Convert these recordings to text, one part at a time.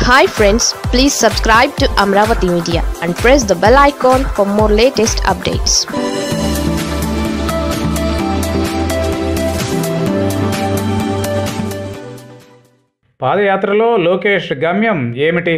hi friends please subscribe to Amaravati media and press the bell icon for more latest updates పాదయాత్రలో లోకేష్ గమ్యం ఏమిటి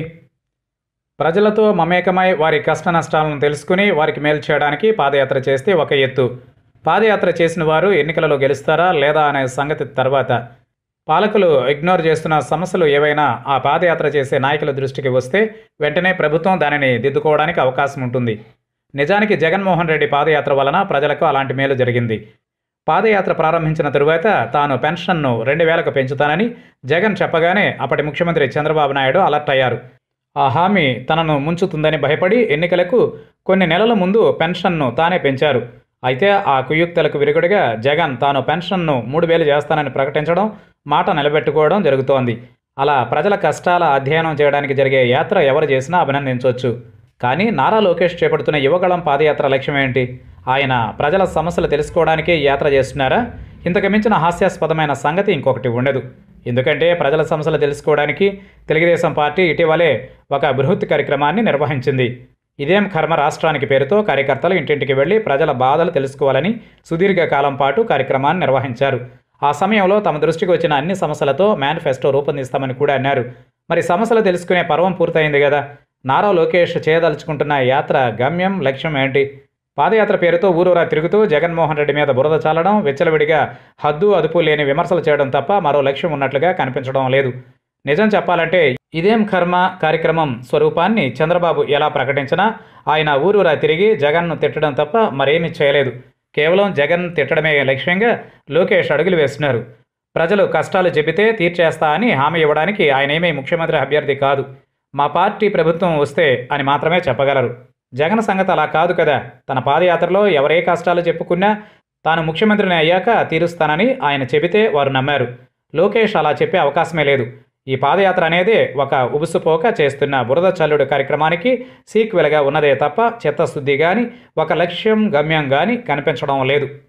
ప్రజలతో మమేకమై వారి కష్ట నష్టాలను తెలుసుకుని వారికి మేలు చేయడానికి పాదయాత్ర చేస్తే ఒక ఎత్తు పాదయాత్ర చేసిన వారు ఎన్నికలలో గెలుస్తారా లేదా అనే సంగతి తర్వాత పాలకులు ఇగ్నోర్ చేస్తున్న సమస్యలు ఏవైనా ఆ పాదయాత్ర చేసే నాయకుల దృష్టికి వస్తే వెంటనే ప్రభుత్వం దానిని దిద్దుకోవడానికి అవకాశం ఉంటుంది నిజానికి జగన్మోహన్ రెడ్డి పాదయాత్ర వలన ప్రజలకు అలాంటి మేలు జరిగింది పాదయాత్ర ప్రారంభించిన తరువాత తాను పెన్షన్ను రెండు వేలకు పెంచుతానని జగన్ చెప్పగానే అప్పటి ముఖ్యమంత్రి చంద్రబాబు నాయుడు అలర్ట్ అయ్యారు ఆ హామీ తనను ముంచుతుందని భయపడి ఎన్నికలకు కొన్ని నెలల ముందు పెన్షన్ను తానే పెంచారు అయితే ఆ కుయుక్తలకు విరుగుడిగా జగన్ తాను పెన్షన్ను మూడు వేలు చేస్తానని ప్రకటించడం మాట నిలబెట్టుకోవడం జరుగుతోంది అలా ప్రజల కష్టాల అధ్యయనం చేయడానికి జరిగే యాత్ర ఎవరు చేసినా అభినందించవచ్చు కానీ నారా లోకేష్ చేపడుతున్న యువగళం పాదయాత్ర లక్ష్యం ఏంటి ఆయన ప్రజల సమస్యలు తెలుసుకోవడానికే ఈ యాత్ర చేస్తున్నారా ఇంతకు మించిన హాస్యాస్పదమైన సంగతి ఇంకొకటి ఉండదు ఎందుకంటే ప్రజల సమస్యలు తెలుసుకోవడానికి తెలుగుదేశం పార్టీ ఇటీవలే ఒక బృహత్ కార్యక్రమాన్ని నిర్వహించింది ఇదేం కర్మ రాష్ట్రానికి పేరుతో కార్యకర్తలు ఇంటింటికి వెళ్లి ప్రజల బాధలు తెలుసుకోవాలని సుదీర్ఘ కాలం పాటు కార్యక్రమాన్ని నిర్వహించారు ఆ సమయంలో తమ దృష్టికి వచ్చిన అన్ని సమస్యలతో మేనిఫెస్టో రూపొందిస్తామని కూడా అన్నారు మరి సమస్యలు తెలుసుకునే పర్వం పూర్తయింది కదా నారా లోకేష్ చేయదలుచుకుంటున్న యాత్ర గమ్యం లక్ష్యం ఏంటి పాదయాత్ర పేరుతో ఊరూరా తిరుగుతూ జగన్మోహన్ రెడ్డి మీద బురద చల్లడం విచ్చలవిడిగా హద్దు అదుపు లేని విమర్శలు చేయడం తప్ప మరో లక్ష్యం ఉన్నట్లుగా కనిపించడం లేదు నిజం చెప్పాలంటే ఇదేం కర్మ కార్యక్రమం స్వరూపాన్ని చంద్రబాబు ఎలా ప్రకటించినా ఆయన ఊరూరా తిరిగి జగన్ను తిట్టడం తప్ప మరేమీ చేయలేదు కేవలం జగన్ తిట్టడమే లక్ష్యంగా లోకేష్ అడుగులు వేస్తున్నారు ప్రజలు కష్టాలు చెబితే తీర్చేస్తా అని హామీ ఇవ్వడానికి ఆయనేమీ ముఖ్యమంత్రి అభ్యర్థి కాదు మా పార్టీ ప్రభుత్వం వస్తే అని మాత్రమే చెప్పగలరు జగన్ సంగతి అలా కాదు కదా తన పాదయాత్రలో ఎవరే కష్టాలు చెప్పుకున్నా తాను ముఖ్యమంత్రిని అయ్యాక తీరుస్తానని ఆయన చెబితే వారు నమ్మారు లోకేష్ అలా చెప్పే అవకాశమే లేదు ఈ పాదయాత్ర అనేది ఒక ఉబుసుపోక చేస్తున్న బురద చల్లుడు కార్యక్రమానికి సీక్వెల్గా ఉన్నదే తప్ప చిత్తశుద్ధి కానీ ఒక లక్ష్యం గమ్యం కానీ కనిపించడం లేదు